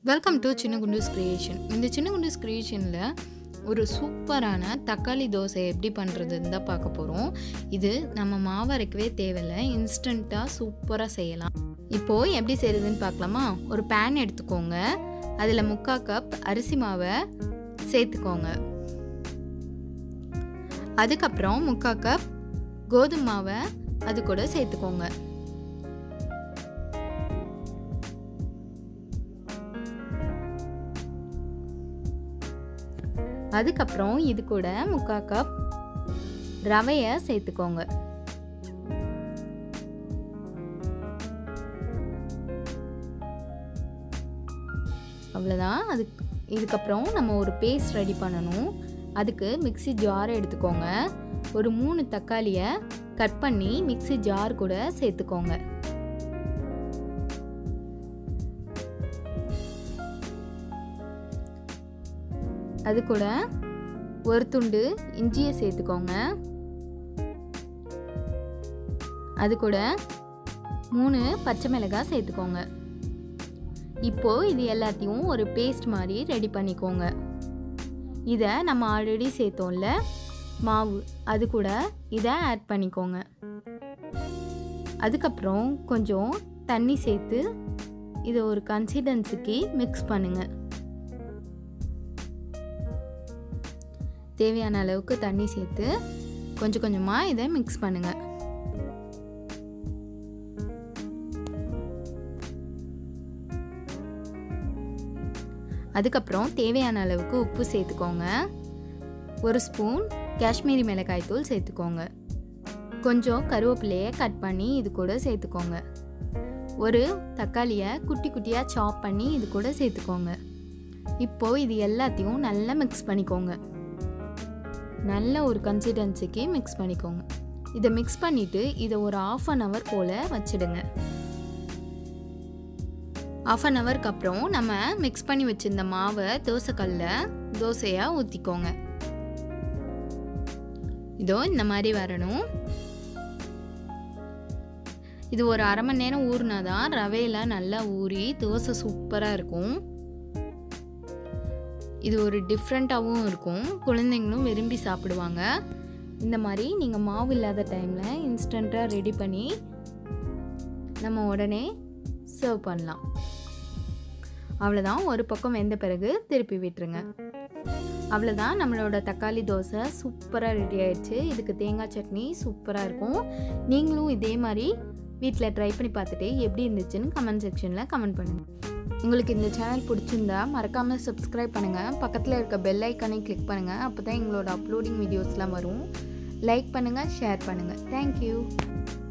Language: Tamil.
வெல்கம் டு சின்ன குண்டூஸ் கிரியேஷன் இந்த சின்ன குண்டூஸ் கிரியேஷனில் ஒரு சூப்பரான தக்காளி தோசை எப்படி பண்ணுறதுன்னு தான் பார்க்க போகிறோம் இது நம்ம மாவு அரைக்கவே தேவையில்லை இன்ஸ்டண்ட்டாக சூப்பராக செய்யலாம் இப்போது எப்படி செய்கிறதுன்னு பார்க்கலாமா ஒரு பேன் எடுத்துக்கோங்க அதில் முக்கால் கப் அரிசி மாவை சேர்த்துக்கோங்க அதுக்கப்புறம் முக்கால் கப் கோதுமை மாவை அது கூட சேர்த்துக்கோங்க அதுக்கப்புறம் இது கூட முக்கால் கப் ரவையை சேர்த்துக்கோங்க அவ்வளோதான் அதுக்கு இதுக்கப்புறம் நம்ம ஒரு பேஸ்ட் ரெடி பண்ணணும் அதுக்கு மிக்சி ஜார் எடுத்துக்கோங்க ஒரு மூணு தக்காளியை கட் பண்ணி மிக்சி ஜார் கூட சேர்த்துக்கோங்க அது கூட ஒரு துண்டு இஞ்சியை சேர்த்துக்கோங்க அது கூட மூணு பச்சை மிளகாய் சேர்த்துக்கோங்க இப்போது இது எல்லாத்தையும் ஒரு பேஸ்ட் மாதிரி ரெடி பண்ணிக்கோங்க இதை நம்ம ஆல்ரெடி சேர்த்தோம்ல மாவு அது கூட இதை ஆட் பண்ணிக்கோங்க அதுக்கப்புறம் கொஞ்சம் தண்ணி சேர்த்து இதை ஒரு கன்சிஸ்டன்சிக்கு மிக்ஸ் பண்ணுங்கள் தேவையான அளவுக்கு தண்ணி சேர்த்து கொஞ்சம் கொஞ்சமாக இதை மிக்ஸ் பண்ணுங்கள் அதுக்கப்புறம் தேவையான அளவுக்கு உப்பு சேர்த்துக்கோங்க ஒரு ஸ்பூன் காஷ்மீரி மிளகாய் தூள் சேர்த்துக்கோங்க கொஞ்சம் கருவேப்பிலையை கட் பண்ணி இது கூட சேர்த்துக்கோங்க ஒரு தக்காளியை குட்டி குட்டியாக சாப் பண்ணி இது கூட சேர்த்துக்கோங்க இப்போது இது எல்லாத்தையும் நல்லா மிக்ஸ் பண்ணிக்கோங்க நல்ல ஒரு கன்சிஸ்டன்சிக்கு மிக்ஸ் பண்ணிக்கோங்க இதை மிக்ஸ் பண்ணிவிட்டு இதை ஒரு ஆஃப் அன் ஹவர் போல் வச்சிடுங்க ஆஃப் அன் ஹவருக்கு அப்புறம் நம்ம மிக்ஸ் பண்ணி வச்சிருந்த மாவை தோசைக்கல்லில் தோசையாக ஊற்றிக்கோங்க இதோ இந்த மாதிரி வரணும் இது ஒரு அரை மணி நேரம் ஊறினா தான் ரவையில் நல்லா ஊறி தோசை சூப்பராக இருக்கும் இது ஒரு டிஃப்ரெண்ட்டாகவும் இருக்கும் குழந்தைங்களும் விரும்பி சாப்பிடுவாங்க இந்த மாதிரி நீங்கள் மாவு இல்லாத டைமில் இன்ஸ்டண்ட்டாக ரெடி பண்ணி நம்ம உடனே சர்வ் பண்ணலாம் அவ்வளோதான் ஒரு பக்கம் வெந்த பிறகு திருப்பி விட்டுருங்க அவ்வளோதான் நம்மளோட தக்காளி தோசை சூப்பராக ரெடி ஆயிடுச்சு இதுக்கு தேங்காய் சட்னி சூப்பராக இருக்கும் நீங்களும் இதே மாதிரி வீட்டில் ட்ரை பண்ணி பார்த்துட்டு எப்படி இருந்துச்சுன்னு கமெண்ட் செக்ஷனில் கமெண்ட் பண்ணுங்கள் உங்களுக்கு இந்த சேனல் பிடிச்சிருந்தா மறக்காமல் சப்ஸ்கிரைப் பண்ணுங்கள் பக்கத்தில் இருக்க பெல் ஐக்கானை கிளிக் பண்ணுங்கள் அப்போ தான் எங்களோட அப்லோடிங் வீடியோஸ்லாம் வரும் லைக் பண்ணுங்கள் ஷேர் பண்ணுங்கள் தேங்க்யூ